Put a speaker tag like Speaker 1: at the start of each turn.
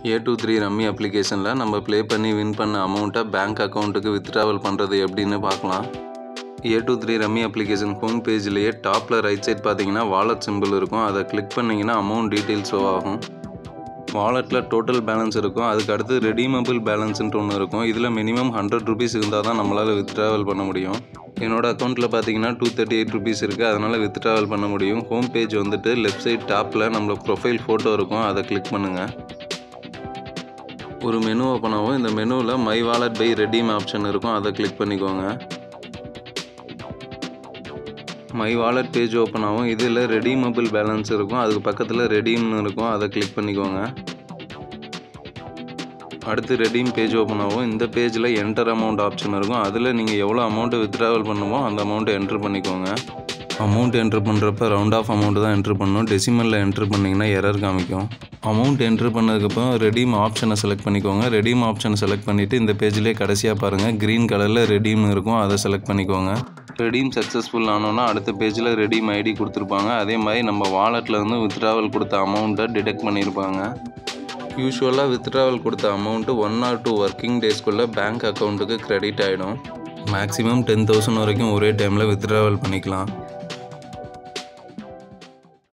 Speaker 1: ஏ two three rummy அப்ளிகேஷனில் நம்ம play பண்ணி வின் பண்ண அமௌண்ட்டை பேங்க் அக்கௌண்ட்டுக்கு வித்ட்ராவல் பண்ணுறது எப்படின்னு பார்க்கலாம் A two three rummy application home பேஜ்லேயே டாப்பில் ரைட் சைட் பார்த்தீங்கன்னா வாலெட் சிம்பிள் இருக்கும் அதை கிளிக் பண்ணிங்கன்னா அமௌண்ட் டீட்டெயில்ஸ் ஷோ ஆகும் வாலெட்டில் டோட்டல் பேலன்ஸ் இருக்கும் அதுக்கு அடுத்து ரெடீமபிள் பேலன்ஸ்ன்ட்டு ஒன்று இருக்கும் இதில் மினிமம் ஹண்ட்ரட் ருபீஸ் இருந்தால் தான் நம்மளால் வித்ட்ராவல் பண்ண முடியும் என்னோட அக்கௌண்ட்டில் பார்த்தீங்கன்னா டூ தேர்ட்டி எயிட் ருபீஸ் இருக்குது அதனால் வித்ட்ராவல் பண்ண முடியும் ஹோம் பேஜ் வந்துட்டு லெஃப்ட் சைட் டாப்பில் நம்மளோட ப்ரொஃபைல் ஃபோட்டோ இருக்கும் அதை கிளிக் பண்ணுங்கள் ஒரு மெனு ஓப்பன் ஆகும் இந்த மெனுவில் my wallet by redeem option இருக்கும் அதை கிளிக் பண்ணிக்கோங்க மை வாலெட் பேஜ் ஓப்பன் ஆகும் இதில் ரெடீமபிள் பேலன்ஸ் இருக்கும் அதுக்கு பக்கத்தில் ரெடீம்னு இருக்கும் அதை கிளிக் பண்ணிக்கோங்க அடுத்து ரெடீம் பேஜ் ஓப்பன் ஆகும் இந்த பேஜில் என்டர் அமௌண்ட் ஆப்ஷன் இருக்கும் அதில் நீங்கள் எவ்வளோ அமௌண்ட்டு வித்ட்ராவல் பண்ணுமோ அந்த அமௌண்ட்டை என்ட்ரு பண்ணிக்கோங்க அமௌண்ட் என்ட்ரு பண்ணுறப்ப ரவுண்ட் ஆஃப் அமௌண்ட் தான் என்ட்ரு பண்ணணும் டெசிமலில் என்ட்ரு பண்ணிங்கன்னா எரர் காமிக்கும் அமௌண்ட் என்ட்ரு பண்ணதுக்கப்புறம் ரெடீம் ஆப்ஷனை செலக்ட் பண்ணிக்கோங்க ரெடீம் ஆப்ஷனை செலக்ட் பண்ணிவிட்டு இந்த பேஜ்லேயே கடைசியாக பாருங்கள் க்ரீன் கலரில் ரெடீம் இருக்கும் அதை செலக்ட் பண்ணிக்கோங்க ரெடீம் சக்ஸஸ்ஃபுல் ஆனோன்னா அடுத்த பேஜில் ரெடீம் ஐடி கொடுத்துருப்பாங்க அதே மாதிரி நம்ம வாலெட்டில் இருந்து வித்ட்ராவல் கொடுத்த அமௌண்ட்டை டிடெக்ட் பண்ணியிருப்பாங்க யூஸ்வலாக வித்ட்ராவல் கொடுத்த amount one or two working டேஸ்க்குள்ளே பேங்க் அக்கௌண்ட்டுக்கு கிரெடிட் ஆகிடும் மேக்ஸிமம் டென் தௌசண்ட் வரைக்கும் ஒரே டைமில் வித்ட்ராவல் பண்ணிக்கலாம்